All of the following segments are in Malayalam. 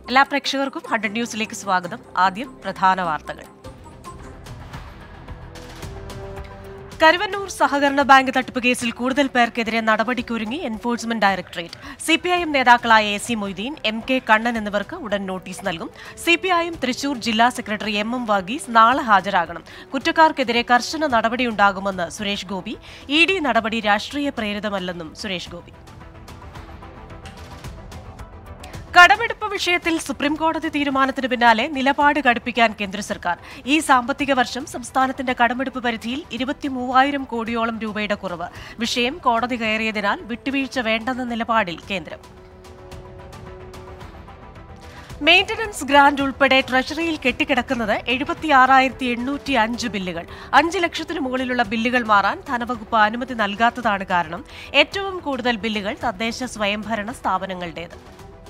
എല്ലാ പ്രേക്ഷകർക്കും ഹൺഡ്രഡ് ന്യൂസിലേക്ക് സ്വാഗതം ആദ്യം പ്രധാന വാർത്തകൾ കരുവന്നൂർ സഹകരണ ബാങ്ക് തട്ടിപ്പ് കേസിൽ കൂടുതൽ പേർക്കെതിരെ നടപടിക്കൊരുങ്ങി എൻഫോഴ്സ്മെന്റ് ഡയറക്ടറേറ്റ് സിപിഐഎം നേതാക്കളായ A C Moideen M K Kannan എന്നിവർക്ക് ഉടൻ നോട്ടീസ് നൽകും സിപിഐഎം തൃശൂർ ജില്ലാ സെക്രട്ടറി എം എം വർഗീസ് നാളെ ഹാജരാകണം കുറ്റക്കാർക്കെതിരെ കർശന നടപടിയുണ്ടാകുമെന്ന് സുരേഷ് ഗോപി ഇ ഡി നടപടി രാഷ്ട്രീയ പ്രേരിതമല്ലെന്നും സുരേഷ് ഗോപി കടമെടുപ്പ് വിഷയത്തിൽ സുപ്രീംകോടതി തീരുമാനത്തിന് പിന്നാലെ നിലപാട് കടുപ്പിക്കാൻ കേന്ദ്ര സർക്കാർ ഈ സാമ്പത്തിക വർഷം സംസ്ഥാനത്തിന്റെ കടമെടുപ്പ് പരിധിയിൽ ഇരുപത്തി മൂവായിരം കോടിയോളം രൂപയുടെ കുറവ് വിഷയം കോടതി കയറിയതിനാൽ വിട്ടുവീഴ്ച വേണ്ടെന്ന നിലപാടിൽ കേന്ദ്രം മെയിന്റനൻസ് ഗ്രാന്റ് ഉൾപ്പെടെ ട്രഷറിയിൽ കെട്ടിക്കിടക്കുന്നത് എഴുപത്തിയാറായിരത്തി എണ്ണൂറ്റി അഞ്ച് ബില്ലുകൾ അഞ്ച് ലക്ഷത്തിനു മുകളിലുള്ള ബില്ലുകൾ മാറാൻ ധനവകുപ്പ് അനുമതി നൽകാത്തതാണ് കാരണം ഏറ്റവും കൂടുതൽ ബില്ലുകൾ തദ്ദേശ സ്വയംഭരണ സ്ഥാപനങ്ങളുടേത്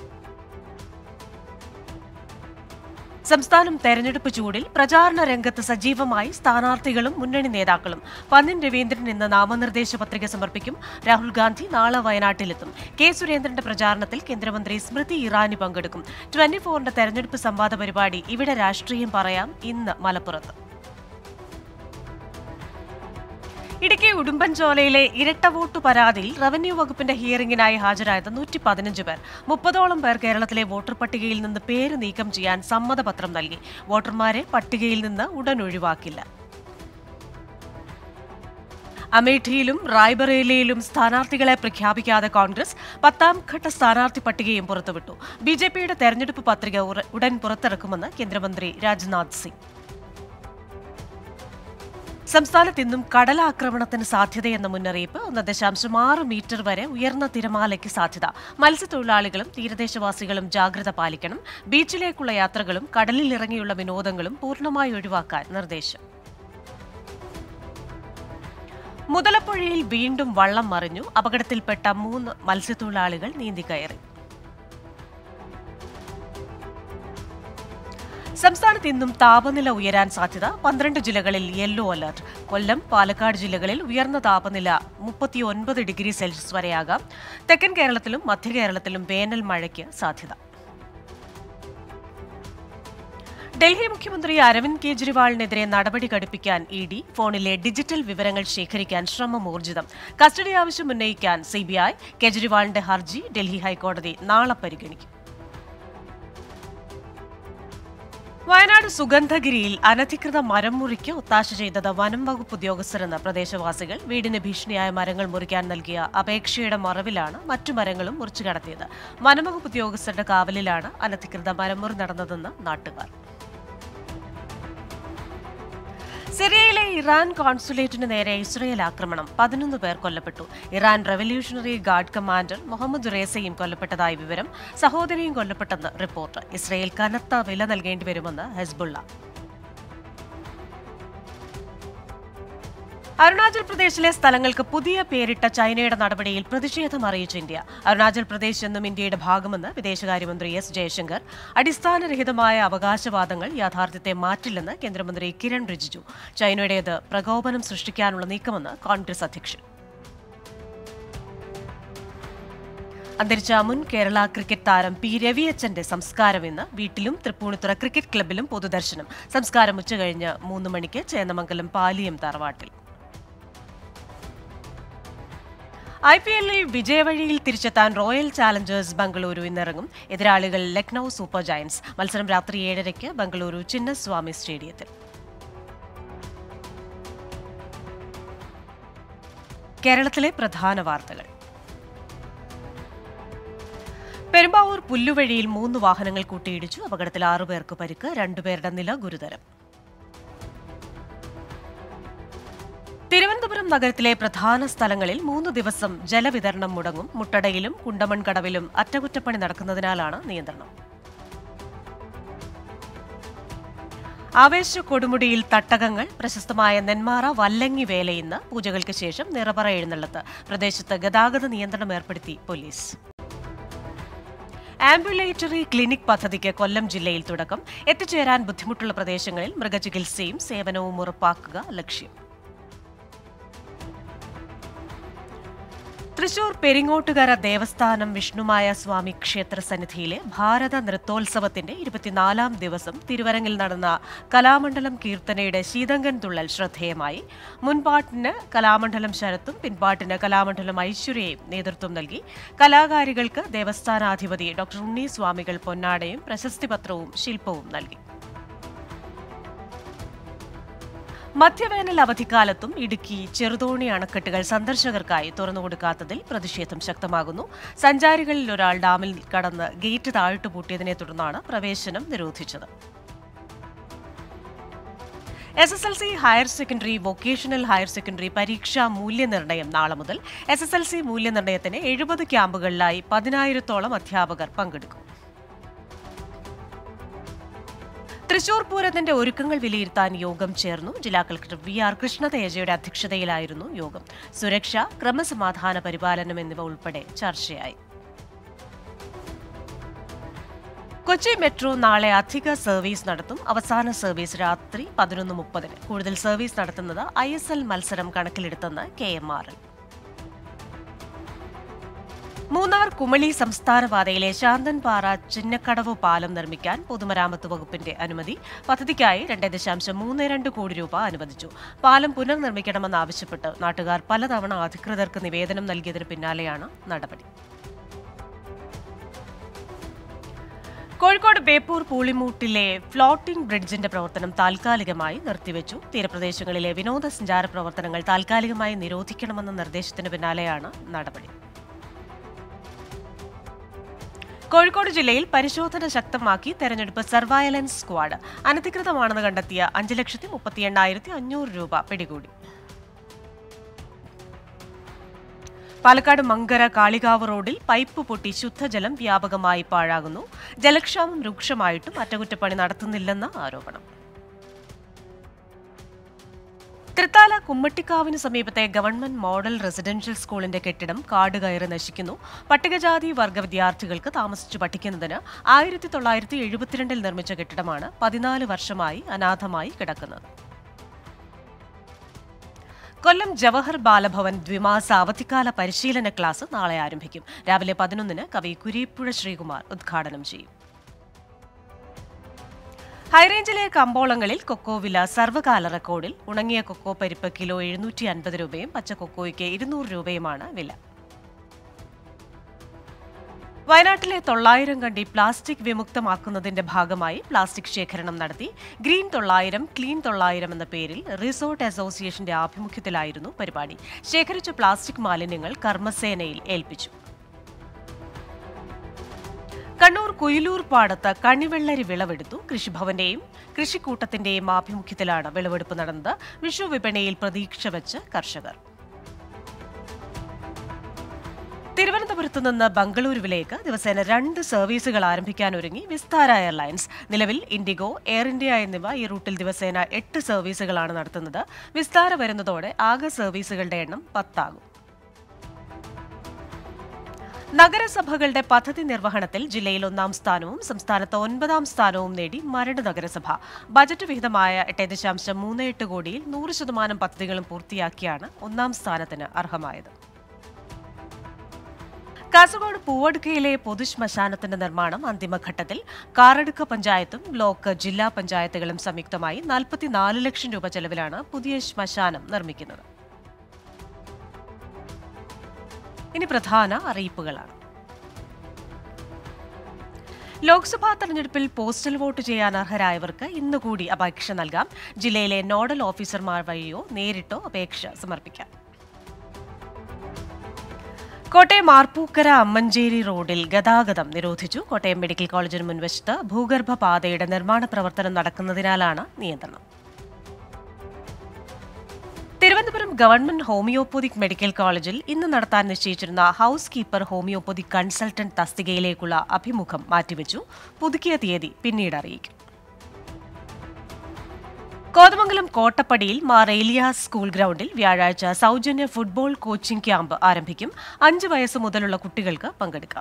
സംസ്ഥാനം തെരഞ്ഞെടുപ്പ് ചൂടിൽ പ്രചാരണ രംഗത്ത് സജീവമായി സ്ഥാനാർത്ഥികളും മുന്നണി നേതാക്കളും പന്നിൻ രവീന്ദ്രൻ ഇന്ന് നാമനിർദ്ദേശ പത്രിക സമർപ്പിക്കും രാഹുൽ ഗാന്ധി നാളെ വയനാട്ടിലെത്തും കെ സുരേന്ദ്രന്റെ പ്രചാരണത്തിൽ കേന്ദ്രമന്ത്രി സ്മൃതി ഇറാനി പങ്കെടുക്കും ട്വന്റി ഫോറിന്റെ തെരഞ്ഞെടുപ്പ് സംവാദ പരിപാടി ഇവിടെ രാഷ്ട്രീയം പറയാം ഇന്ന് മലപ്പുറത്ത് ഇടുക്കി ഉടുമ്പൻചോലയിലെ ഇരട്ട വോട്ട് പരാതിയിൽ റവന്യൂ വകുപ്പിന്റെ ഹിയറിംഗിനായി ഹാജരായത് നൂറ്റി പതിനഞ്ച് പേർ മുപ്പതോളം പേർ കേരളത്തിലെ വോട്ടർ പട്ടികയിൽ നിന്ന് പേര് നീക്കം ചെയ്യാൻ സമ്മതപത്രം നൽകി വോട്ടർമാരെ പട്ടികയിൽ നിന്ന് ഉടൻ ഒഴിവാക്കില്ല അമേഠിയിലും റായ്ബറേലിയിലും സ്ഥാനാർത്ഥികളെ പ്രഖ്യാപിക്കാതെ കോൺഗ്രസ് പത്താം ഘട്ട സ്ഥാനാർത്ഥി പട്ടികയും പുറത്തുവിട്ടു ബി ജെ പിയുടെ തെരഞ്ഞെടുപ്പ് പത്രിക ഉറ- ഉടൻ പുറത്തിറക്കുമെന്ന് കേന്ദ്രമന്ത്രി രാജ്നാഥ് സിംഗ് സംസ്ഥാനത്ത് ഇന്നും കടലാക്രമണത്തിന് സാധ്യതയെന്ന മുന്നറിയിപ്പ് ഒന്ന് ദശാംശം ആറ് മീറ്റർ വരെ ഉയർന്ന തിരമാലയ്ക്ക് സാധ്യത മത്സ്യത്തൊഴിലാളികളും തീരദേശവാസികളും ജാഗ്രത പാലിക്കണം ബീച്ചിലേക്കുള്ള യാത്രകളും കടലിൽ ഇറങ്ങിയുള്ള വിനോദങ്ങളും പൂർണ്ണമായി ഒഴിവാക്കാൻ നിർദ്ദേശം മുതലപ്പുഴയിൽ വീണ്ടും വള്ളം മറിഞ്ഞു അപകടത്തിൽപ്പെട്ട മൂന്ന് മത്സ്യത്തൊഴിലാളികൾ നീന്തിക്കയറി സംസ്ഥാനത്ത് ഇന്നും താപനില ഉയരാൻ സാധ്യത പന്ത്രണ്ട് ജില്ലകളിൽ യെല്ലോ അലർട്ട് കൊല്ലം പാലക്കാട് ജില്ലകളിൽ ഉയർന്ന താപനില മുപ്പത്തിയൊൻപത് ഡിഗ്രി സെൽഷ്യസ് വരെയാകാം തെക്കൻ കേരളത്തിലും മധ്യ കേരളത്തിലും വേനൽ മഴയ്ക്ക് സാധ്യത ഡൽഹി മുഖ്യമന്ത്രി അരവിന്ദ് കെജ്രിവാളിനെതിരെ നടപടി കടുപ്പിക്കാൻ ഇ ഡി ഫോണിലെ ഡിജിറ്റൽ വിവരങ്ങൾ ശേഖരിക്കാൻ ശ്രമം ഊർജിതം കസ്റ്റഡി ആവശ്യം ഉന്നയിക്കാൻ സിബിഐ കെജ്രിവാളിന്റെ ഹർജി ഡൽഹി ഹൈക്കോടതി നാളെ പരിഗണിക്കും വയനാട് സുഗന്ധഗിരിയിൽ അനധികൃത മരം മുറിക്ക് ഒത്താശ ചെയ്തത് വനം വകുപ്പ് ഉദ്യോഗസ്ഥരെന്ന് പ്രദേശവാസികൾ വീടിന് ഭീഷണിയായ മരങ്ങൾ മുറിക്കാൻ നൽകിയ അപേക്ഷയുടെ മറവിലാണ് മറ്റു മരങ്ങളും മുറിച്ചു കടത്തിയത് വനംവകുപ്പ് ഉദ്യോഗസ്ഥരുടെ കാവലിലാണ് അനധികൃത മരമുറി നടന്നതെന്ന് നാട്ടുകാർ സിറിയയിലെ ഇറാൻ കോൺസുലേറ്റിന് നേരെ ഇസ്രയേൽ ആക്രമണം പതിനൊന്ന് പേർ കൊല്ലപ്പെട്ടു Iran revolutionary guard commander Muhammad റേസയും കൊല്ലപ്പെട്ടതായി വിവരം സഹോദരിയും കൊല്ലപ്പെട്ടെന്ന് റിപ്പോർട്ട് ഇസ്രയേൽ കനത്ത വില നൽകേണ്ടി വരുമെന്ന് ഹെസ്ബുള്ള അരുണാചൽ പ്രദേശിലെ സ്ഥലങ്ങൾക്ക് പുതിയ പേരിട്ട ചൈനയുടെ നടപടിയിൽ പ്രതിഷേധം അറിയിച്ച ഇന്ത്യ അരുണാചൽ പ്രദേശ് എന്നും ഇന്ത്യയുടെ ഭാഗമെന്ന് വിദേശകാര്യമന്ത്രി എസ് ജയശങ്കർ അടിസ്ഥാനരഹിതമായ അവകാശവാദങ്ങൾ യാഥാർത്ഥ്യത്തെ മാറ്റില്ലെന്ന് കേന്ദ്രമന്ത്രി കിരൺ റിജിജു ചൈനയുടേത് പ്രകോപനം സൃഷ്ടിക്കാനുള്ള നീക്കമെന്ന് കോൺഗ്രസ് അധ്യക്ഷൻ അന്തരിച്ച മുൻ കേരള ക്രിക്കറ്റ് താരം പി രവിയച്ചന്റെ സംസ്കാരം ഇന്ന് വീട്ടിലും തൃപ്പൂണിത്തുറ ക്രിക്കറ്റ് ക്ലബിലും പൊതുദർശനം സംസ്കാരം ഉച്ചകഴിഞ്ഞ് മൂന്ന് മണിക്ക് ചേന്നമംഗലം പാലിയം തറവാട്ടിൽ ഐ പി എല്ലിൽ വിജയവഴിയിൽ തിരിച്ചെത്താൻ റോയൽ ചാലഞ്ചേഴ്സ് ബംഗളൂരു ഇന്നിറങ്ങും എതിരാളികൾ ലക്നൌ സൂപ്പർ ജയൻസ് മത്സരം രാത്രി ഏഴരയ്ക്ക് ബംഗളൂരു ചിന്നസ്വാമി സ്റ്റേഡിയത്തിൽ കേരളത്തിലെ പ്രധാന വാർത്തകൾ പെരുമ്പാവൂർ പുല്ലുവഴിയിൽ മൂന്ന് വാഹനങ്ങൾ കൂട്ടിയിടിച്ചു അപകടത്തിൽ ആറുപേർക്ക് പരിക്ക് രണ്ടുപേരുടെ നില ഗുരുതരം തിരുവനന്തപുരം നഗരത്തിലെ പ്രധാന സ്ഥലങ്ങളിൽ മൂന്ന് ദിവസം ജലവിതരണം മുടങ്ങും മുട്ടടയിലും കുണ്ടമൺകടവിലും അറ്റകുറ്റപ്പണി നടക്കുന്നതിനാലാണ് നിയന്ത്രണം ആവേശ കൊടുമുടിയിൽ തട്ടകങ്ങൾ പ്രശസ്തമായ നെന്മാറ വല്ലങ്ങി വേല ഇന്ന് പൂജകൾക്ക് ശേഷം നിറപറ എഴുന്നള്ളത്ത് പ്രദേശത്ത് ഗതാഗത നിയന്ത്രണം ഏർപ്പെടുത്തി പോലീസ് ആംബുലേറ്ററി ക്ലിനിക് പദ്ധതിക്ക് കൊല്ലം ജില്ലയിൽ തുടക്കം എത്തിച്ചേരാൻ ബുദ്ധിമുട്ടുള്ള പ്രദേശങ്ങളിൽ മൃഗചികിത്സയും സേവനവും ഉറപ്പാക്കുക ലക്ഷ്യം തൃശൂർ പെരിങ്ങോട്ടുകര ദേവസ്ഥാനം വിഷ്ണുമായ സ്വാമി ക്ഷേത്ര സന്നിധിയിലെ ഭാരത നൃത്തോത്സവത്തിന്റെ ഇരുപത്തിനാലാം ദിവസം തിരുവരങ്ങിൽ നടന്ന കലാമണ്ഡലം കീർത്തനയുടെ ശീതങ്കൻ തുള്ളൽ ശ്രദ്ധേയമായി മുൻപാട്ടിന് കലാമണ്ഡലം ശരത്തും പിൻപാട്ടിന് കലാമണ്ഡലം ഐശ്വര്യയും നേതൃത്വം നൽകി കലാകാരികൾക്ക് ദേവസ്ഥാനാധിപതി ഡോക്ടർ ഉണ്ണി സ്വാമികൾ പൊന്നാടയും പ്രശസ്തിപത്രവും ശില്പവും നൽകി മധ്യവേനൽ അവധിക്കാലത്തും ഇടുക്കി ചെറുതോണി അണക്കെട്ടുകൾ സന്ദർശകർക്കായി തുറന്നുകൊടുക്കാത്തതിൽ പ്രതിഷേധം ശക്തമാകുന്നു സഞ്ചാരികളിൽ ഒരാൾ ഡാമിൽ കടന്ന് ഗേറ്റ് താഴിട്ട് പൂട്ടിയതിനെ തുടർന്നാണ് പ്രവേശനം നിരോധിച്ചത് S S L C higher secondary vocational higher secondary പരീക്ഷാ മൂല്യനിർണ്ണയം നാളെ മുതൽ എസ് എസ് എൽ സി മൂല്യനിർണ്ണയത്തിന് എഴുപത് ക്യാമ്പുകളിലായി പതിനായിരത്തോളം അധ്യാപകർ പങ്കെടുക്കും തൃശൂർ പൂരത്തിന്റെ ഒരുക്കങ്ങൾ വിലയിരുത്താൻ യോഗം ചേർന്നു ജില്ലാ കളക്ടർ വി ആർ കൃഷ്ണതേജയുടെ അധ്യക്ഷതയിലായിരുന്നു യോഗം സുരക്ഷ ക്രമസമാധാന പരിപാലനം എന്നിവ ഉൾപ്പെടെ ചർച്ചയായി കൊച്ചി മെട്രോ നാളെ അധിക സർവീസ് നടത്തും അവസാന സർവീസ് രാത്രി പതിനൊന്ന് മുപ്പതിന് കൂടുതൽ സർവീസ് നടത്തുന്നത് ഐ എസ് എൽ മത്സരം കണക്കിലെടുത്തെന്ന് K M R L Munnar Kumily സംസ്ഥാന പാതയിലെ ശാന്തൻപാറ ചിന്നക്കടവ് പാലം നിർമ്മിക്കാൻ പൊതുമരാമത്ത് വകുപ്പിന്റെ അനുമതി പദ്ധതിക്കായി രണ്ട് ദശാംശം മൂന്ന് രണ്ട് കോടി രൂപ അനുവദിച്ചു പാലം പുനർനിർമ്മിക്കണമെന്നാവശ്യപ്പെട്ട് നാട്ടുകാർ പലതവണ അധികൃതർക്ക് നിവേദനം നൽകിയതിന് പിന്നാലെയാണ് നടപടി കോഴിക്കോട് ബേപ്പൂർ പൂളിമൂട്ടിലെ ഫ്ലോട്ടിംഗ് ബ്രിഡ്ജിന്റെ പ്രവർത്തനം താൽക്കാലികമായി നിർത്തിവെച്ചു തീരപ്രദേശങ്ങളിലെ വിനോദസഞ്ചാര പ്രവർത്തനങ്ങൾ താൽക്കാലികമായി നിരോധിക്കണമെന്ന നിർദ്ദേശത്തിന് പിന്നാലെയാണ് നടപടി കോഴിക്കോട് ജില്ലയിൽ പരിശോധന ശക്തമാക്കി തെരഞ്ഞെടുപ്പ് സർവൈലൻസ് സ്ക്വാഡ് അനധികൃതമാണെന്ന് കണ്ടെത്തിയ അഞ്ച് ലക്ഷത്തി മുപ്പത്തി എണ്ണായിരത്തി അഞ്ഞൂറ് രൂപ പിടികൂടി പാലക്കാട് മങ്കര കാളികാവ് റോഡിൽ പൈപ്പ് പൊട്ടി ശുദ്ധജലം വ്യാപകമായി പാഴാകുന്നു ജലക്ഷാമം രൂക്ഷമായിട്ടും അറ്റകുറ്റപ്പണി നടത്തുന്നില്ലെന്ന ആരോപണം തൃത്താല കുമ്മട്ടിക്കാവിന് സമീപത്തെ ഗവൺമെന്റ് മോഡൽ റെസിഡൻഷ്യൽ സ്കൂളിന്റെ കെട്ടിടം കാട് കയറി നശിക്കുന്നു പട്ടികജാതി വർഗ വിദ്യാർത്ഥികൾക്ക് താമസിച്ചു പഠിക്കുന്നതിന് ആയിരത്തി തൊള്ളായിരത്തി എഴുപത്തിരണ്ടിൽ നിർമ്മിച്ച കെട്ടിടമാണ് പതിനാല് വർഷമായി അനാഥമായി കിടക്കുന്നത് കൊല്ലം ജവഹർ ബാലഭവൻ ദ്വിമാസ അവധിക്കാല പരിശീലന ക്ലാസ് നാളെ ആരംഭിക്കും രാവിലെ പതിനൊന്നിന് കവി കുരീപ്പുഴ ശ്രീകുമാർ ഉദ്ഘാടനം ചെയ്യും ഹൈറേഞ്ചിലെ കമ്പോളങ്ങളിൽ കൊക്കോ വില സർവ്വകാല റെക്കോർഡിൽ ഉണങ്ങിയ കൊക്കോ പരിപ്പ് കിലോ എഴുന്നൂറ്റി അൻപത് രൂപയും പച്ച കൊക്കോയ്ക്ക് ഇരുന്നൂറ് രൂപയുമാണ് വില വയനാട്ടിലെ തൊള്ളായിരം കണ്ടി പ്ലാസ്റ്റിക് വിമുക്തമാക്കുന്നതിന്റെ ഭാഗമായി പ്ലാസ്റ്റിക് ശേഖരണം നടത്തി ഗ്രീൻ തൊള്ളായിരം ക്ലീൻ തൊള്ളായിരം എന്ന പേരിൽ റിസോർട്ട് അസോസിയേഷന്റെ ആഭിമുഖ്യത്തിലായിരുന്നു പരിപാടി ശേഖരിച്ച പ്ലാസ്റ്റിക് മാലിന്യങ്ങൾ കർമ്മസേനയിൽ ഏൽപ്പിച്ചു കണ്ണൂർ കുയിലൂർ പാടത്ത് കണിവെള്ളരി വിളവെടുത്തു കൃഷിഭവന്റെയും കൃഷിക്കൂട്ടത്തിന്റെയും ആഭിമുഖ്യത്തിലാണ് വിളവെടുപ്പ് നടന്നത് വിഷു വിപണിയിൽ പ്രതീക്ഷ വെച്ച് കർഷകർ തിരുവനന്തപുരത്ത് നിന്ന് ബംഗളൂരുവിലേക്ക് ദിവസേന രണ്ട് സർവീസുകൾ ആരംഭിക്കാൻ ഒരുങ്ങി വിസ്താര എയർലൈൻസ് നിലവിൽ ഇൻഡിഗോ എയർ ഇന്ത്യ എന്നിവ ഈ റൂട്ടിൽ ദിവസേന എട്ട് സർവീസുകളാണ് നടത്തുന്നത് വിസ്താര വരുന്നതോടെ ആകെ സർവീസുകളുടെ എണ്ണം പത്താകും നഗരസഭകളുടെ പദ്ധതി നിർവഹണത്തിൽ ജില്ലയിൽ ഒന്നാം സ്ഥാനവും സംസ്ഥാനത്ത് ഒൻപതാം സ്ഥാനവും നേടി മരട് നഗരസഭ ബജറ്റ് വിഹിതമായ എട്ട് ദശാംശം മൂന്ന് എട്ട് കോടിയിൽ നൂറ് ശതമാനം പദ്ധതികളും പൂർത്തിയാക്കിയാണ് ഒന്നാം സ്ഥാനത്തിന് അർഹമായത് കാസർഗോഡ് പൂവടുക്കയിലെ പൊതുശ്മശാനത്തിന്റെ നിർമ്മാണം അന്തിമഘട്ടത്തിൽ കാറടുക്ക പഞ്ചായത്തും ബ്ലോക്ക് ജില്ലാ പഞ്ചായത്തുകളും സംയുക്തമായി നാൽപ്പത്തിനാല് ലക്ഷം രൂപ ചെലവിലാണ് പുതിയ ശ്മശാനം നിർമ്മിക്കുന്നത് ഇനി പ്രധാന അറിയിപ്പുകളാണ് ലോക്സഭാ തെരഞ്ഞെടുപ്പിൽ പോസ്റ്റൽ വോട്ട് ചെയ്യാൻ അർഹരായവർക്ക് ഇന്നുകൂടി അപേക്ഷ നൽകാം ജില്ലയിലെ നോഡൽ ഓഫീസർമാർ വഴിയോ നേരിട്ടോ അപേക്ഷ സമർപ്പിക്കാം കോട്ടയം ആർപ്പൂക്കര അമ്മഞ്ചേരി റോഡിൽ ഗതാഗതം നിരോധിച്ചു കോട്ടയം മെഡിക്കൽ കോളേജിന് മുൻവശത്ത് ഭൂഗർഭ പാതയുടെ നിർമ്മാണ പ്രവർത്തനം നടക്കുന്നതിനാലാണ് നിയന്ത്രണം തിരുവനന്തപുരം ഗവൺമെന്റ് ഹോമിയോപ്പതിക് മെഡിക്കൽ കോളേജിൽ ഇന്ന് നടത്താൻ നിശ്ചയിച്ചിരുന്ന ഹൌസ് കീപ്പർ ഹോമിയോപ്പതിക് കൺസൾട്ടന്റ് തസ്തികയിലേക്കുള്ള അഭിമുഖം മാറ്റിവെച്ചു പുതുക്കിയ തീയതി പിന്നീട് അറിയിക്കും കോതമംഗലം കോട്ടപ്പടിയിൽ മാർ ഏലിയാസ് സ്കൂൾ ഗ്രൗണ്ടിൽ വ്യാഴാഴ്ച സൗജന്യ ഫുട്ബോൾ കോച്ചിംഗ് ക്യാമ്പ് ആരംഭിക്കും അഞ്ച് വയസ്സ് മുതലുള്ള കുട്ടികൾക്ക് പങ്കെടുക്കാം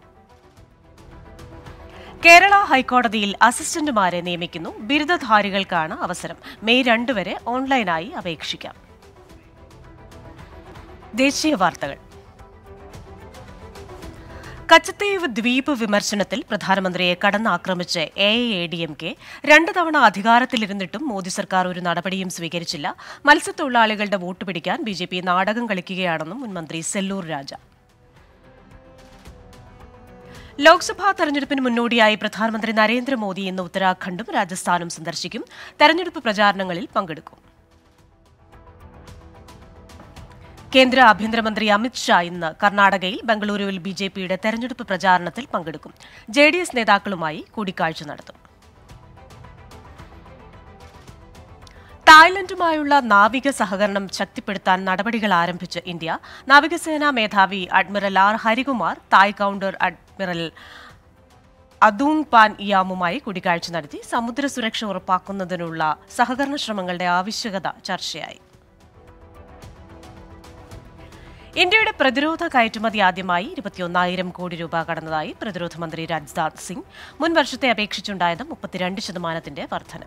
കേരള ഹൈക്കോടതിയിൽ അസിസ്റ്റന്റുമാരെ നിയമിക്കുന്നു ബിരുദധാരികൾക്കാണ് അവസരം മെയ് രണ്ട് വരെ ഓൺലൈനായി അപേക്ഷിക്കാം ദേശീയ വാർത്തകൾ കച്ചത്തേവ് ദ്വീപ് വിമർശനത്തിൽ പ്രധാനമന്ത്രിയെ കടന്നാക്രമിച്ച് A A D M K രണ്ട് തവണ അധികാരത്തിലിരുന്നിട്ടും മോദി സർക്കാർ ഒരു നടപടിയും സ്വീകരിച്ചില്ല മത്സ്യത്തൊഴിലാളികളുടെ വോട്ട് പിടിക്കാൻ ബി ജെ പി നാടകം കളിക്കുകയാണെന്നും മുൻമന്ത്രി സെല്ലൂർ രാജ ലോക്സഭാ തെരഞ്ഞെടുപ്പിന് മുന്നോടിയായി പ്രധാനമന്ത്രി നരേന്ദ്രമോദി ഇന്ന് ഉത്തരാഖണ്ഡും രാജസ്ഥാനും സന്ദർശിക്കും തെരഞ്ഞെടുപ്പ് പ്രചാരണങ്ങളിൽ പങ്കെടുക്കും കേന്ദ്ര ആഭ്യന്തരമന്ത്രി അമിത് ഷാ ഇന്ന് കർണാടകയിൽ ബംഗളൂരുവിൽ ബി ജെ പിയുടെ തെരഞ്ഞെടുപ്പ് പ്രചാരണത്തിൽ പങ്കെടുക്കും ജെ ഡി എസ് നേതാക്കളുമായി കൂടിക്കാഴ്ച നടത്തും തായ്ലൻഡുമായുള്ള നാവിക സഹകരണം ശക്തിപ്പെടുത്താൻ നടപടികൾ ആരംഭിച്ച് ഇന്ത്യ നാവികസേനാ മേധാവി admiral R Harikumar Thai counter admiral Adung Pan ഇയാമുമായി കൂടിക്കാഴ്ച നടത്തി സമുദ്ര സുരക്ഷ ഉറപ്പാക്കുന്നതിനുള്ള സഹകരണ ശ്രമങ്ങളുടെ ആവശ്യകത ചർച്ചയായി ഇന്ത്യയുടെ പ്രതിരോധ കയറ്റുമതി ആദ്യമായി ഇരുപത്തിയൊന്നായിരം കോടി രൂപ കടന്നതായി പ്രതിരോധ മന്ത്രി രാജ്നാഥ് സിംഗ് മുൻ വർഷത്തെ അപേക്ഷിച്ചുണ്ടായത് മുപ്പത്തിരണ്ട് ശതമാനത്തിന്റെ വർധന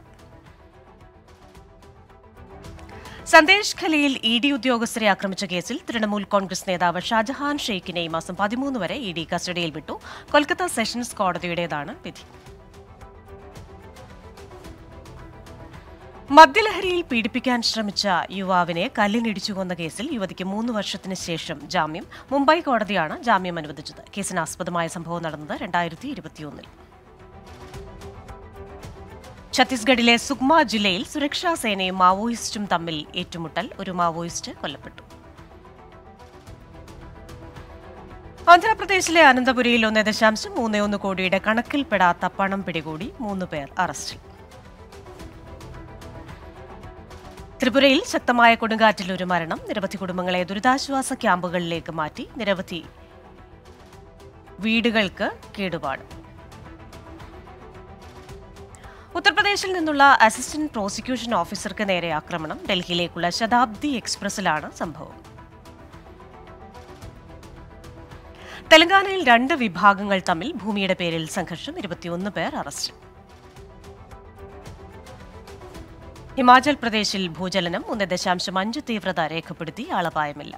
സന്ദേശ് ഖലയിൽ ഇ ഡി ഉദ്യോഗസ്ഥരെ ആക്രമിച്ച കേസിൽ തൃണമൂൽ കോൺഗ്രസ് നേതാവ് ഷാജഹാൻ ഷെയ്ഖിനെ ഈ മാസം പതിമൂന്ന് വരെ ഇ ഡി കസ്റ്റഡിയിൽ വിട്ടു കൊൽക്കത്ത സെഷൻസ് കോടതിയുടേതാണ് വിധി മദ്യലഹരിയിൽ പീഡിപ്പിക്കാൻ ശ്രമിച്ച യുവാവിനെ കല്ലിനിടിച്ചു കൊന്ന കേസിൽ യുവതിക്ക് മൂന്ന് വർഷത്തിന് ശേഷം ജാമ്യം മുംബൈ കോടതിയാണ് ജാമ്യം അനുവദിച്ചത് കേസിന് ആസ്പദമായ സംഭവം നടന്നത് രണ്ടായിരത്തി ഇരുപത്തിയൊന്നിൽ ഛത്തീസ്ഗഡിലെ സുക്മ ജില്ലയിൽ സുരക്ഷാ സേനയും മാവോയിസ്റ്റും തമ്മിൽ ഏറ്റുമുട്ടൽ ഒരു മാവോയിസ്റ്റ് കൊല്ലപ്പെട്ടു ആന്ധ്രാപ്രദേശിലെ അനന്തപുരിയിൽ ഒന്ന് ദശാംശം മൂന്ന് ഒന്ന് കോടിയുടെ കണക്കിൽപ്പെടാത്ത പണം പിടികൂടി മൂന്ന് പേർ അറസ്റ്റിൽ ത്രിപുരയിൽ ശക്തമായ കൊടുങ്കാറ്റിൽ ഒരു മരണം നിരവധി കുടുംബങ്ങളെ ദുരിതാശ്വാസ ക്യാമ്പുകളിലേക്ക് മാറ്റി നിരവധി വീടുകൾക്ക് കേടുപാട് ഉത്തർപ്രദേശിൽ നിന്നുള്ള അസിസ്റ്റന്റ് പ്രോസിക്യൂഷൻ ഓഫീസർക്ക് നേരെ ആക്രമണം ഡൽഹിയിലേക്കുള്ള ശതാബ്ദി എക്സ്പ്രസിലാണ് സംഭവം തെലങ്കാനയിൽ രണ്ട് വിഭാഗങ്ങൾ തമ്മിൽ ഭൂമിയുടെ പേരിൽ സംഘർഷം ഇരുപത്തിയൊന്ന് പേർ അറസ്റ്റിൽ ഹിമാചൽ പ്രദേശിൽ ഭൂചലനം ഒന്ന് ദശാംശം അഞ്ച് തീവ്രത രേഖപ്പെടുത്തി ആളപായമില്ല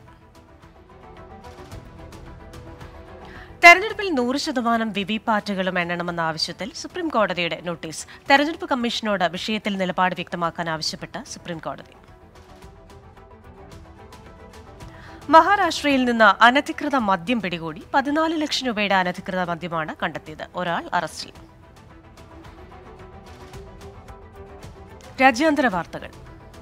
തെരഞ്ഞെടുപ്പിൽ നൂറ് ശതമാനം വിവിപാറ്റുകളും എണ്ണണമെന്ന ആവശ്യത്തിൽ സുപ്രീം കോടതിയുടെ നോട്ടീസ് തെരഞ്ഞെടുപ്പ് കമ്മീഷനോട് വിഷയത്തിൽ നിലപാട് വ്യക്തമാക്കാൻ ആവശ്യപ്പെട്ട് സുപ്രീം കോടതി മഹാരാഷ്ട്രയിൽ നിന്ന് അനധികൃത മദ്യം പിടികൂടി പതിനാല് ലക്ഷം രൂപയുടെ അനധികൃത മദ്യമാണ് കണ്ടെത്തിയത് ഒരാൾ അറസ്റ്റിൽ രാജ്യാന്തര വാർത്തകൾ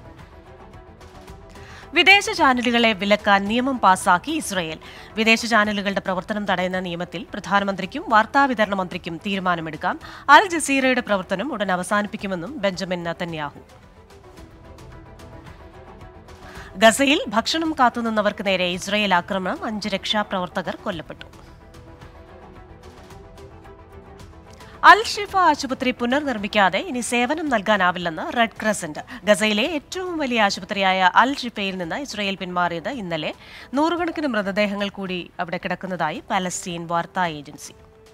വിദേശ ചാനലുകളെ വിലക്കാൻ നിയമം പാസാക്കി ഇസ്രയേൽ വിദേശ ചാനലുകളുടെ പ്രവർത്തനം തടയുന്ന നിയമത്തിൽ പ്രധാനമന്ത്രിക്കും വാർത്താവിതരണ മന്ത്രിക്കും തീരുമാനമെടുക്കാം അൽ ജസീറയുടെ പ്രവർത്തനം ഉടൻ അവസാനിപ്പിക്കുമെന്നും ബെഞ്ചമിൻ നത്തന്യാഹു ഗസയിൽ ഭക്ഷണം കാത്തുനിന്നവർക്ക് നേരെ ഇസ്രയേൽ ആക്രമണം അഞ്ച് രക്ഷാപ്രവർത്തകർ കൊല്ലപ്പെട്ടു അൽ ഷിഫ ആശുപത്രി പുനർനിർമ്മിക്കാതെ ഇനി സേവനം നൽകാനാവില്ലെന്ന് റെഡ് ക്രസന്റ് ഗസയിലെ ഏറ്റവും വലിയ ആശുപത്രിയായ അൽ ഷിഫയിൽ നിന്ന് ഇസ്രയേൽ പിന്മാറിയത് ഇന്നലെ നൂറുകണക്കിന് മൃതദേഹങ്ങൾ കൂടി അവിടെ കിടക്കുന്നതായി പലസ്തീൻ വാർത്താ ഏജൻസി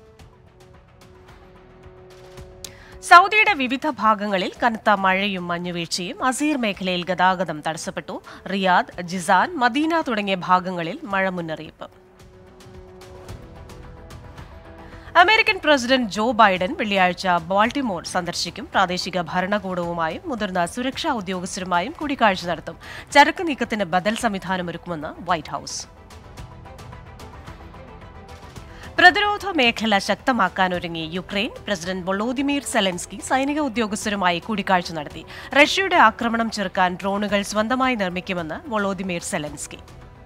സൗദിയുടെ വിവിധ ഭാഗങ്ങളിൽ കനത്ത മഴയും മഞ്ഞുവീഴ്ചയും അസീർ മേഖലയിൽ ഗതാഗതം തടസ്സപ്പെട്ടു റിയാദ് ജിസാൻ മദീന തുടങ്ങിയ ഭാഗങ്ങളിൽ മഴ മുന്നറിയിപ്പ് അമേരിക്കൻ പ്രസിഡന്റ് ജോ ബൈഡൻ വെള്ളിയാഴ്ച ബാൾട്ടിമോർ സന്ദർശിക്കും പ്രാദേശിക ഭരണകൂടവുമായും മുതിർന്ന സുരക്ഷാ ഉദ്യോഗസ്ഥരുമായും കൂടിക്കാഴ്ച നടത്തും ചരക്ക് നീക്കത്തിന് ബദൽ സംവിധാനമൊരുക്കുമെന്ന് വൈറ്റ് ഹൌസ് പ്രതിരോധ മേഖല ശക്തമാക്കാനൊരുങ്ങി യുക്രൈൻ പ്രസിഡന്റ് വൊളോദിമീർ സെലൻസ്കി സൈനിക ഉദ്യോഗസ്ഥരുമായി കൂടിക്കാഴ്ച നടത്തി റഷ്യയുടെ ആക്രമണം ചെറുക്കാൻ ഡ്രോണുകൾ സ്വന്തമായി നിർമ്മിക്കുമെന്ന് വൊളോദിമീർ സെലൻസ്കി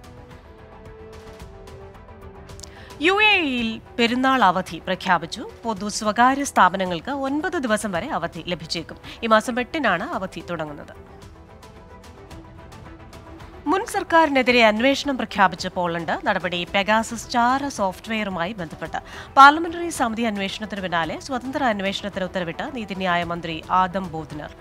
യു എ ഇയിൽ പെരുന്നാൾ അവധി പ്രഖ്യാപിച്ചു പൊതു സ്വകാര്യ സ്ഥാപനങ്ങൾക്ക് ഒൻപത് ദിവസം വരെ അവധി ലഭിച്ചേക്കും ഈ മാസം എട്ടിനാണ് അവധി തുടങ്ങുന്നത് മുൻ സർക്കാരിനെതിരെ അന്വേഷണം പ്രഖ്യാപിച്ച പോളണ്ട് നടപടി പെഗാസസ് ചാര സോഫ്റ്റ്വെയറുമായി ബന്ധപ്പെട്ട് പാർലമെന്ററി സമിതി അന്വേഷണത്തിന് പിന്നാലെ സ്വതന്ത്ര അന്വേഷണത്തിന് ഉത്തരവിട്ട് നീതിന്യായ മന്ത്രി ആദം ബോധ്നർ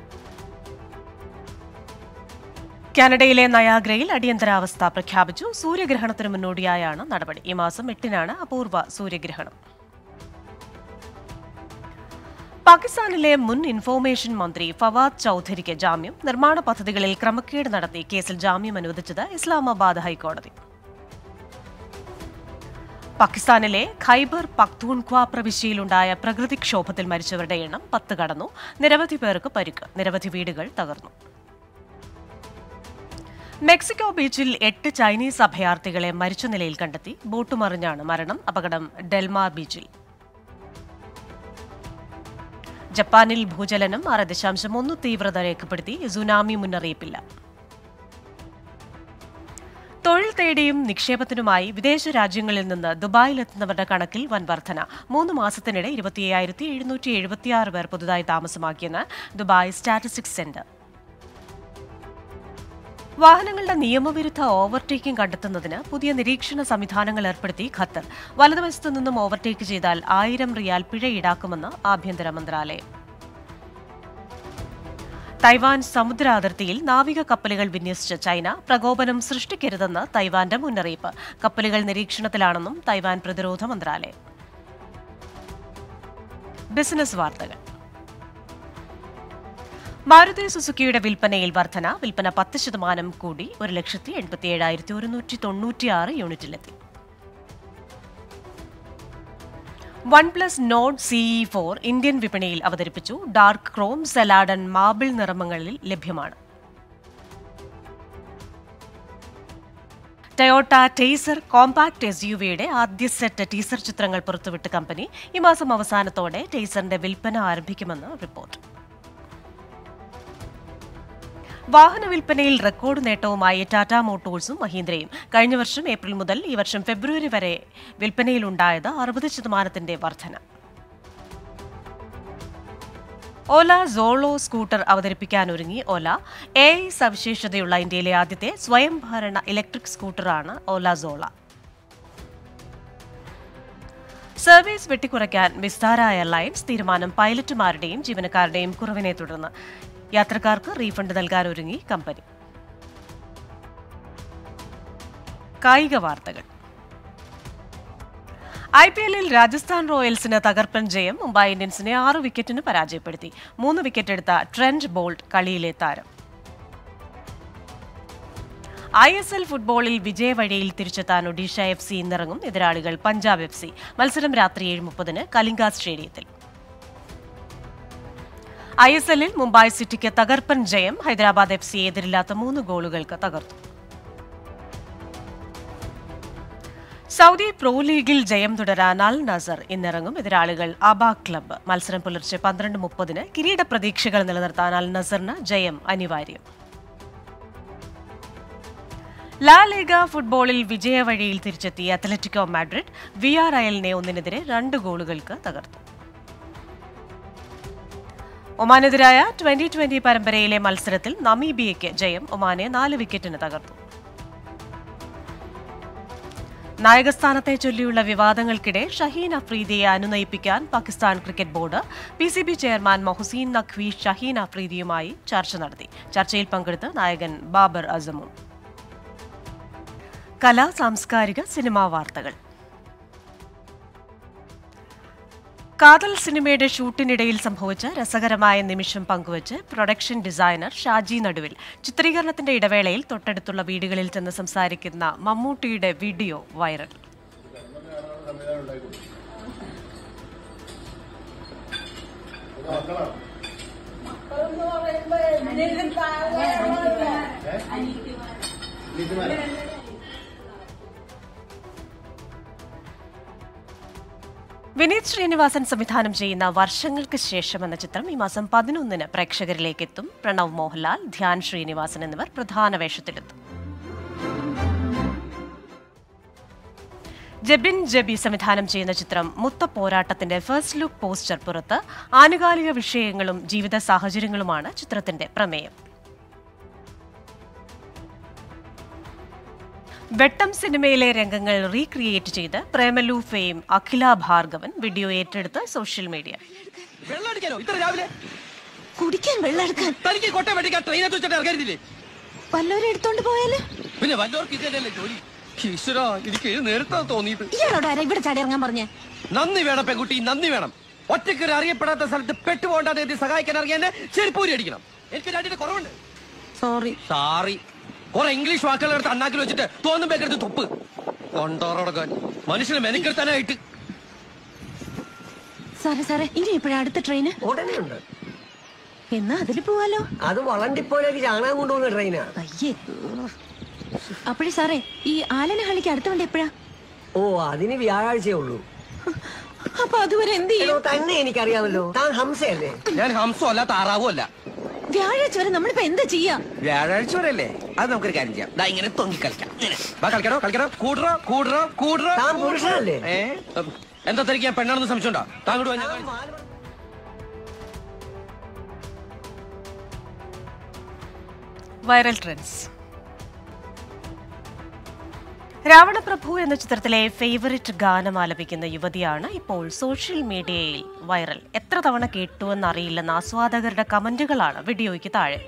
കാനഡയിലെ നയാഗ്രയിൽ അടിയന്തരാവസ്ഥ പ്രഖ്യാപിച്ചു സൂര്യഗ്രഹണത്തിന് മുന്നോടിയായാണ് നടപടി ഈ മാസം എട്ടിനാണ് അപൂർവ സൂര്യഗ്രഹണം പാകിസ്ഥാനിലെ മുൻ ഇൻഫോർമേഷൻ മന്ത്രി ഫവാദ് ചൌധരിക്ക് ജാമ്യം നിർമ്മാണ പദ്ധതികളിൽ ക്രമക്കേട് നടത്തി കേസിൽ ജാമ്യം അനുവദിച്ചത് ഇസ്ലാമാബാദ് ഹൈക്കോടതി പാകിസ്ഥാനിലെ ഖൈബർ പക്തൂൺഖ്വ പ്രവിശ്യയിലുണ്ടായ പ്രകൃതിക്ഷോഭത്തിൽ മരിച്ചവരുടെ എണ്ണം പത്ത് കടന്നു നിരവധി പേർക്ക് പരിക്ക് നിരവധി വീടുകൾ തകർന്നു മെക്സിക്കോ ബീച്ചിൽ എട്ട് ചൈനീസ് അഭയാർത്ഥികളെ മരിച്ച നിലയിൽ കണ്ടെത്തി ബോട്ട് മറിഞ്ഞാണ് മരണം അപകടം ഡെൽമാർ ബീച്ചിൽ ജപ്പാനിൽ ഭൂചലനം ആറ് ദശാംശം ഒന്ന് തീവ്രത രേഖപ്പെടുത്തി സുനാമി മുന്നറിയിപ്പില്ല തൊഴിൽ തേടിയും നിക്ഷേപത്തിനുമായി വിദേശ രാജ്യങ്ങളിൽ നിന്ന് ദുബായിലെത്തുന്നവരുടെ കണക്കിൽ വൻ വർധന മൂന്ന് മാസത്തിനിടെ ഇരുപത്തിയ്യായിരത്തി എഴുന്നൂറ്റി എഴുപത്തിയാറ് പേർ പുതുതായി താമസമാക്കിയെന്ന് ദുബായ് സ്റ്റാറ്റിസ്റ്റിക്സ് സെന്റർ വാഹനങ്ങളുടെ നിയമവിരുദ്ധ ഓവർടേക്കിംഗ് കണ്ടെത്തുന്നതിന് പുതിയ നിരീക്ഷണ സംവിധാനങ്ങൾ ഏർപ്പെടുത്തി ഖത്തർ വലതുവശത്തു നിന്നും ഓവർടേക്ക് ചെയ്താൽ ആയിരം റിയാൽ പിഴ ഈടാക്കുമെന്ന് ആഭ്യന്തര മന്ത്രാലയം തൈവാൻ സമുദ്ര അതിർത്തിയിൽ നാവിക കപ്പലുകൾ വിന്യസിച്ച ചൈന പ്രകോപനം സൃഷ്ടിക്കരുതെന്ന് തൈവാന്റെ മുന്നറിയിപ്പ് കപ്പലുകൾ നിരീക്ഷണത്തിലാണെന്നും തൈവാൻ പ്രതിരോധ മന്ത്രാലയം ബിസിനസ് വാർത്തകൾ മാരുതി സുസുക്കിയുടെ വിൽപ്പനയിൽ വർധന വിൽപ്പന പത്ത് ശതമാനം കൂടി ഒരു ലക്ഷത്തി എൺപത്തിയേഴായിരത്തി ഒരുന്നൂറ്റി തൊണ്ണൂറ്റിയാറ് യൂണിറ്റിലെത്തി one plus Nord C E four Indian വിപണിയിൽ അവതരിപ്പിച്ചു ഡാർക്ക് ക്രോം സെലാഡൻ മാബിൾ നിറമങ്ങളിൽ ലഭ്യമാണ് Toyota Taisor compact S U വിയുടെ ആദ്യ സെറ്റ് ടീസർ ചിത്രങ്ങൾ പുറത്തുവിട്ട് കമ്പനി ഈ മാസം അവസാനത്തോടെ ടേസറിന്റെ വിൽപ്പന ആരംഭിക്കുമെന്ന് റിപ്പോർട്ട് വാഹന വിൽപ്പനയിൽ റെക്കോർഡ് നേട്ടവുമായി ടാറ്റ മോട്ടോഴ്സും മഹീന്ദ്രയും കഴിഞ്ഞ വർഷം ഏപ്രിൽ മുതൽ ഈ വർഷം ഫെബ്രുവരി വരെ വിൽപ്പനയിലുണ്ടായത് അറുപത് ശതമാനത്തിന്റെ വർധന ഓല സോളോ സ്കൂട്ടർ അവതരിപ്പിക്കാനൊരുങ്ങി ഓല എ ഐ സവിശേഷതയുള്ള ഇന്ത്യയിലെ ആദ്യത്തെ സ്വയംഭരണ ഇലക്ട്രിക് സ്കൂട്ടറാണ് ഓല സോള സർവീസ് വെട്ടിക്കുറയ്ക്കാൻ വിസ്താര എയർലൈൻസ് തീരുമാനം പൈലറ്റുമാരുടെയും ജീവനക്കാരുടെയും കുറവിനെ തുടർന്ന് യാത്രക്കാർക്ക് റീഫണ്ട് നൽകാൻ ഒരുങ്ങി കമ്പനി കായിക വാർത്തകൾ ഐ പി എല്ലിൽ രാജസ്ഥാൻ റോയൽസിന് തകർപ്പൻ ജയം മുംബൈ ഇന്ത്യൻസിനെ ആറ് വിക്കറ്റിന് പരാജയപ്പെടുത്തി മൂന്ന് വിക്കറ്റ് എടുത്ത ട്രെന്റ് ബോൾട്ട് കളിയിലെ താരം ഐ എസ് എൽ ഫുട്ബോളിൽ വിജയവഴിയിൽ തിരിച്ചെത്താൻ ഒഡീഷ എഫ് സി ഇന്നിറങ്ങും എതിരാളികൾ പഞ്ചാബ് എഫ് സി മത്സരം രാത്രി ഏഴ് മുപ്പതിന് കലിംഗ സ്റ്റേഡിയത്തിൽ ഐ എസ് എല്ലിൽ മുംബൈ സിറ്റിക്ക് തകർപ്പൻ ജയം ഹൈദരാബാദ് എഫ് സി എതിരില്ലാത്ത മൂന്ന് ഗോളുകൾക്ക് തകർത്തു സൗദി പ്രോ ലീഗിൽ ജയം തുടരാൻ അൽ നസർ ഇന്നിറങ്ങും എതിരാളികൾ അബ ക്ലബ്ബ് മത്സരം പുലർച്ചെ പന്ത്രണ്ട് മുപ്പതിന് കിരീട പ്രതീക്ഷകൾ നിലനിർത്താൻ അൽ നസറിന് ജയം അനിവാര്യം ലാ ലീഗ ഫുട്ബോളിൽ വിജയവഴിയിൽ തിരിച്ചെത്തിയ അത്ലറ്റിക്കോ മാഡ്രിഡ് വി ആർ അയലിനെ ഒന്നിനെതിരെ രണ്ട് ഗോളുകൾക്ക് തകർത്തു ഒമാനെതിരായ ട്വന്റി ട്വന്റി പരമ്പരയിലെ മത്സരത്തിൽ നമീബിയയ്ക്ക് ജയം ഒമാനെ നാല് വിക്കറ്റിന് തകർത്തു നായകസ്ഥാനത്തെ ചൊല്ലിയുള്ള വിവാദങ്ങൾക്കിടെ ഷഹീൻ അഫ്രീദിയെ അനുനയിപ്പിക്കാൻ Pakistan cricket board P C B chairman Mohsin Naqvi Shaheen അഫ്രീദിയുമായി ചർച്ച നടത്തി ചർച്ചയിൽ പങ്കെടുത്ത് നായകൻ ബാബർ അസമും കലാ സാംസ്കാരിക സിനിമാ വാർത്തകൾ കാതൽ സിനിമയുടെ ഷൂട്ടിനിടയിൽ സംഭവിച്ച രസകരമായ നിമിഷം പങ്കുവച്ച് പ്രൊഡക്ഷൻ ഡിസൈനർ ഷാജി നടുവിൽ ചിത്രീകരണത്തിന്റെ ഇടവേളയിൽ തൊട്ടടുത്തുള്ള വീടുകളിൽ ചെന്ന് സംസാരിക്കുന്ന മമ്മൂട്ടിയുടെ വീഡിയോ വൈറൽ വിനീത് ശ്രീനിവാസൻ സംവിധാനം ചെയ്യുന്ന വർഷങ്ങൾക്ക് ശേഷം എന്ന ചിത്രം ഈ മാസം പതിനൊന്നിന് പ്രേക്ഷകരിലേക്ക് എത്തും പ്രണവ് മോഹൻലാൽ ധ്യാൻ ശ്രീനിവാസൻ എന്നിവർ പ്രധാന വേഷത്തിലെത്തും ജബിൻ ജബി സംവിധാനം ചെയ്യുന്ന ചിത്രം മുത്ത പോരാട്ടത്തിന്റെ ഫസ്റ്റ് ലുക്ക് പോസ്റ്റർ പുറത്ത് ആനുകാലിക വിഷയങ്ങളും ജീവിത സാഹചര്യങ്ങളുമാണ് ചിത്രത്തിന്റെ പ്രമേയം വെട്ടം സിനിമയിലെ രംഗങ്ങൾ റീക്രിയേറ്റ് ചെയ്ത് പ്രേമലു ഫെയിം അഖില ഭാർഗവൻ വീഡിയോ ഏറ്റെടുത്ത് സോഷ്യൽ മീഡിയ വെള്ളം അടിക്കാനോ ഇത്ര രാവിലെ കുടിക്കാൻ വെള്ളം എടുക്കാൻ തനിക്ക് കോട്ടയം വെട്ടിക്കാൻ ട്രെയിനെ വെച്ചിട്ട് ഇറങ്ങരുതില്ലേ വല്ലവരും എടുത്തോണ്ട് പോയാല് പിന്നെ വല്ലവർക്ക് ഇതല്ലേ ജോലി ഈശ്വര എനിക്ക് ഇത് നേരത്തെ തോന്നിയത് ഇയാളോട് ആരാ ഇവിടെ ചാടി ഇറങ്ങാൻ പറഞ്ഞേ നന്ദി വേണം പെൺകുട്ടി നന്ദി വേണം ഒറ്റയ്ക്കൊരു അറിയപ്പെടാത്ത സ്ഥലത്ത് പെട്ടുപോകണ്ടാതെ എത്തി സഹായിക്കാൻ അറിയാൻ ചെരുപ്പൂരി അടിക്കണം എനിക്ക് രണ്ടിന്റെ കുറവുണ്ട് സോറി സാറി കുറെ ഇംഗ്ലീഷ് വാക്കുകൾ എടുത്ത് അണ്ണാക്കിൽ വെച്ചിട്ട് തോന്നുമ്പോ എടുത്ത് തൊപ്പ് കൊണ്ടോറടക്കാൻ മനുഷ്യനെ മെനക്കെടുത്താനായിട്ട് സാറേ സാറേ ഇനി എപ്പോഴാ അടുത്ത ട്രെയിന് ഉടനെ ഉണ്ട് എന്നാ അതിൽ പോവാലോ അത് വളണ്ടിപ്പോലേക്ക് ചാണകം കൊണ്ടുപോകുന്ന ട്രെയിനാ അയ്യേ അപ്പോഴേ സാറേ ഈ ആലനഹള്ളിക്ക് അടുത്ത വണ്ടി എപ്പോഴാ ഓ അതിന് വ്യാഴാഴ്ചയേ ഉള്ളൂ അപ്പൊ അതുവരെ എന്ത് എടോ, ചെയ്യും തന്നെ എനിക്കറിയാമല്ലോ താൻ ഹംസയല്ലേ ഞാൻ ഹംസോ അല്ല താറാവോ അല്ല വ്യാഴാഴ്ച വരെ നമ്മളിപ്പോ എന്താ ചെയ്യാ വ്യാഴാഴ്ച വരെ അല്ലേ അത് നമുക്കൊരു കാര്യം ചെയ്യാം ദാ ഇങ്ങനെ തൊങ്ങി കളിക്കാം ഇങ്ങനെ. വാ കളിക്കണോ കളിക്കണോ കൂടറോ കൂടറോ കൂടറോ താൻ പുരുഷനല്ലേ ഏ ഉം. എന്താ തനിക്ക് ഞാൻ പെണ്ണാണെന്ന് സംശയമുണ്ടോ താങ്കോട്ട് വാ, ഞാൻ കാണിച്ചു. വൈറൽ ട്രെൻഡ്സ് രാവണപ്രഭു എന്ന ചിത്രത്തിലെ ഫേവറിറ്റ് ഗാനം ആലപിക്കുന്ന യുവതിയാണ് ഇപ്പോൾ സോഷ്യൽ മീഡിയയിൽ വൈറൽ എത്ര തവണ കേട്ടുവെന്നറിയില്ലെന്ന ആസ്വാദകരുടെ കമന്റുകളാണ് വീഡിയോയ്ക്ക് താഴെ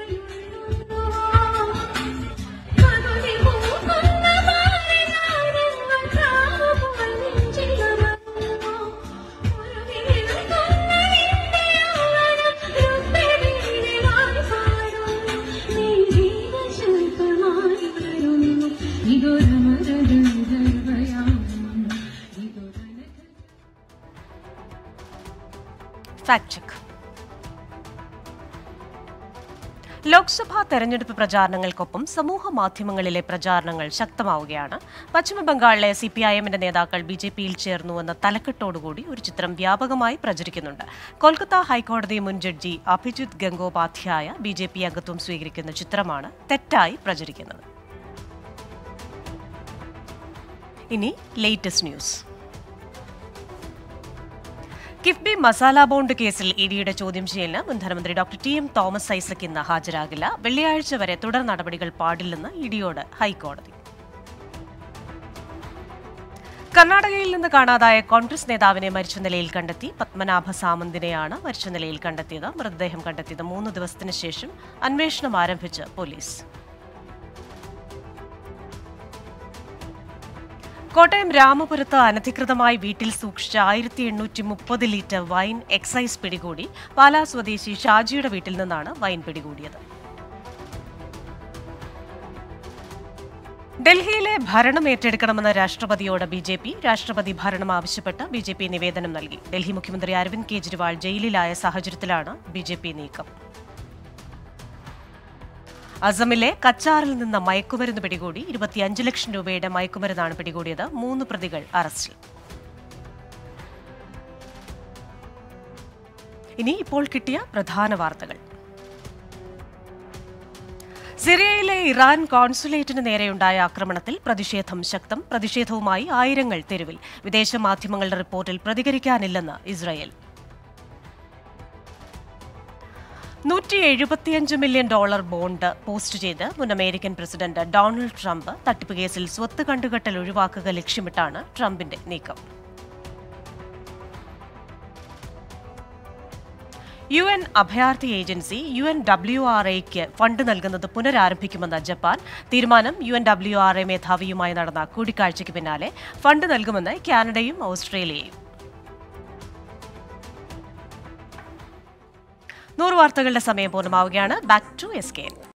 ഫാക്ട് ചെക്ക് ലോക്സഭാ തെരഞ്ഞെടുപ്പ് പ്രചാരണങ്ങൾക്കൊപ്പം സമൂഹ മാധ്യമങ്ങളിലെ പ്രചാരണങ്ങൾ ശക്തമാവുകയാണ് പശ്ചിമബംഗാളിലെ സി പി ഐ എമ്മിന്റെ നേതാക്കൾ ബി ജെ പിയിൽ ചേർന്നുവെന്ന തലക്കെട്ടോടുകൂടി ഒരു ചിത്രം വ്യാപകമായി പ്രചരിക്കുന്നുണ്ട് കൊൽക്കത്ത ഹൈക്കോടതി മുൻ ജഡ്ജി Abhijit Gangopadhyay B J P അംഗത്വം സ്വീകരിക്കുന്ന ചിത്രമാണ് തെറ്റായി പ്രചരിക്കുന്നത് ഇനി latest news KIIFB masala bond കേസിൽ ഇഡിയുടെ ചോദ്യം ചെയ്യലിന് മുൻ ധനമന്ത്രി doctor T M Thomas Isaac ഇന്ന് ഹാജരാകില്ല വെള്ളിയാഴ്ച വരെ തുടർ നടപടികൾ പാടില്ലെന്ന് ഇഡിയോട് ഹൈക്കോടതി കർണാടകയിൽ നിന്ന് കാണാതായ കോൺഗ്രസ് നേതാവിനെ മരിച്ച നിലയിൽ കണ്ടെത്തി പത്മനാഭ സാമന്തിനെയാണ് മരിച്ച നിലയിൽ കണ്ടെത്തിയത് മൃതദേഹം കണ്ടെത്തിയത് മൂന്ന് ദിവസത്തിന് ശേഷം അന്വേഷണം ആരംഭിച്ച് പോലീസ് കോട്ടയം രാമപുരത്ത് അനധികൃതമായി വീട്ടിൽ സൂക്ഷിച്ച ആയിരത്തി എണ്ണൂറ്റി മുപ്പത് ലിറ്റർ വൈൻ എക്സൈസ് പിടികൂടി പാലാ സ്വദേശി ഷാജിയുടെ വീട്ടിൽ നിന്നാണ് വൈൻ പിടികൂടിയത് ഡൽഹിയിലെ ഭരണം ഏറ്റെടുക്കണമെന്ന രാഷ്ട്രപതിയോട് ബി ജെ പി രാഷ്ട്രപതി ഭരണം ആവശ്യപ്പെട്ട് ബി ജെ പി നിവേദനം നൽകി ഡൽഹി മുഖ്യമന്ത്രി അരവിന്ദ് കെജ്രിവാൾ ജയിലിലായ സാഹചര്യത്തിലാണ് ബി ജെ പി നീക്കം അസമിലെ കച്ചാറിൽ നിന്ന് മയക്കുമരുന്ന് പിടികൂടി ഇരുപത്തിയഞ്ച് ലക്ഷം രൂപയുടെ മയക്കുമരുന്നാണ് പിടികൂടിയത് മൂന്ന് പ്രതികൾ അറസ്റ്റിൽ ഇനി ഇപ്പോൾ കിട്ടിയ പ്രധാന വാർത്തകൾ സിറിയയിലെ ഇറാൻ കോൺസുലേറ്റിന് നേരെയുണ്ടായ ആക്രമണത്തിൽ പ്രതിഷേധം ശക്തം പ്രതിഷേധവുമായി ആയിരങ്ങൾ തെരുവിൽ വിദേശ മാധ്യമങ്ങളുടെ റിപ്പോർട്ടിൽ പ്രതികരിക്കാനില്ലെന്ന് ഇസ്രായേൽ നൂറ്റി എഴുപത്തിയഞ്ച് മില്യൺ ഡോളർ ബോണ്ട് പോസ്റ്റ് ചെയ്ത് മുൻ അമേരിക്കൻ പ്രസിഡന്റ് ഡൊണാൾഡ് ട്രംപ് തട്ടിപ്പ് കേസിൽ സ്വത്ത് കണ്ടുകെട്ടൽ ഒഴിവാക്കുക ലക്ഷ്യമിട്ടാണ് ട്രംപിന്റെ നീക്കം യു എൻ അഭയാർത്ഥി agency U N W R എക്ക് ഫണ്ട് നൽകുന്നത് പുനരാരംഭിക്കുമെന്ന ജപ്പാൻ തീരുമാനം U N W R A മേധാവിയുമായി നടന്ന കൂടിക്കാഴ്ചയ്ക്ക് പിന്നാലെ ഫണ്ട് നൽകുമെന്ന് കാനഡയും ഓസ്ട്രേലിയയും നൂറ് വാർത്തകളുടെ സമയം പൂർണ്ണമാവുകയാണ് ബാക്ക് ടു എസ് കെ